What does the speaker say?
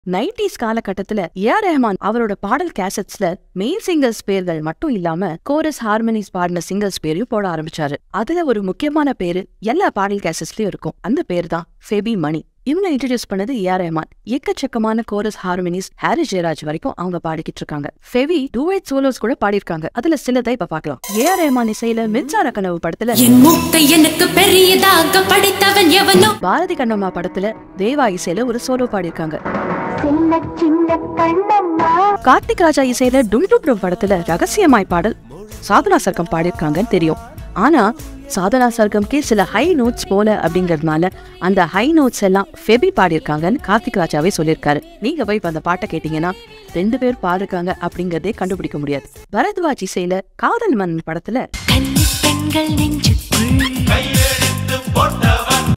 nineties காலகட்டத்துல AR Rahman அவரோட பாடல் கேசட்ஸ்ல மெயின் சிங்கர்ஸ் பேர்கள் மட்டும் இல்லாம கோரஸ் ஹார்மனிஸ் பாடின சிங்கர்ஸ் பேரையும் போட ஆரம்பிச்சாரு அதுல ஒரு முக்கியமான பேரு எல்லா பாடல் கேசட்ஸ்லயும் இருக்கும் அந்த பேர் தான் ஃபெபி மணி இவங்க இன்ட்ரடியூஸ் பண்ணது ஏஆர் ரஹ்மான் எக்கச்சக்கமான கோரஸ் ஹார்மனிஸ் ஹாரி ஜெயராஜ் வரைக்கும் அவங்க பாடிக்கிட்டு இருக்காங்க ஃபெவி டூவைட் சோலோஸ் கூட பாடியிருக்காங்க அதுல சிலதை இப்ப பார்க்கலாம் ஏஆர் ரஹ்மான் இசையில மின்சார கனவு படத்துல என் மூக்கை எனக்கு பெரியதாக படித்தவன் எவனோ பாரதி கண்ணம்மா படத்துல தேவா இசையில ஒரு சோலோ பாடியிருக்காங்க சின்ன சின்ன கண்ணம்மா கார்த்திக் ராஜா இசையில டும் டும் டும் படத்துல ரகசியமாய் பாடல் சாதனா சர்க்கம் பாடியிருக்காங்கன்னு தெரியும் ஆனா சாதனா சர்க்கம்கே சில ஹை நோட்ஸ் போல அப்படிங்கறதுனால அந்த ஹை நோட்ஸ் எல்லாம் ஃபெபி பாடியிருக்காங்கன்னு கார்த்திக் ராஜாவே சொல்லியிருக்காரு நீங்க போய் இப்ப அந்த பாட்டை கேட்டீங்கன்னா ரெண்டு பேர் பாடிருக்காங்க அப்படிங்கறதே கண்டுபிடிக்க முடியாது பரத்வாஜ் இசையில காதல் மன்னன் படத்துல கன்னி பெண்கள் நெஞ்சுக்குள்